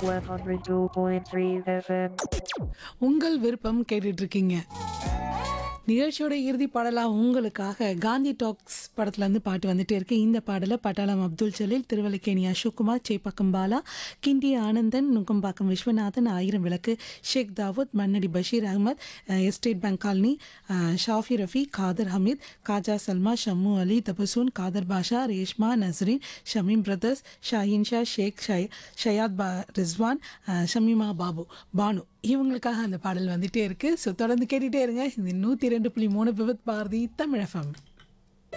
102.3 FM. உங்கள் விருப்பம் கேட்டுட்டு இருக்கீங்க நிகழ்ச்சியோட இறுதி பாடலா உங்களுக்காக காந்தி டாக்ஸ் படத்துல இருந்து பாட்டு வந்துட்டே இருக்கு இந்த பாடலை பட்டாளம் அப்துல் ஜலீல் திருவல்லிக்கேணி அசோக்குமார் சேப்பாக்கம் பாலா கிண்டி ஆனந்தன் நுங்கம்பாக்கம் விஸ்வநாதன் ஆயிரம் விளக்கு ஷேக் தாவூத் மன்னடி பஷீர் அகமத் அஹ், எஸ்டேட் பேங்க் காலனி அஹ், ஷாஃபி ரஃபி காதர் ஹமீத் காஜா சல்மா ஷம்மு அலி தபசூன் காதர் பாஷா ரேஷ்மா நஸ்ரீன் ஷமீம் பிரதர்ஸ் ஷாஹின் ஷா ஷேக் ஷய் ஷயாத் பா ரிஸ்வான் அஹ், ஷமீமா பாபு பானு இவங்களுக்காக அந்த பாடல் வந்துட்டே இருக்கு ஸோ தொடர்ந்து கேட்டுட்டே இருங்க இது நூற்றி ரெண்டு புள்ளி மூணு விபத் பாரதி தமிழ் எஃப்எம்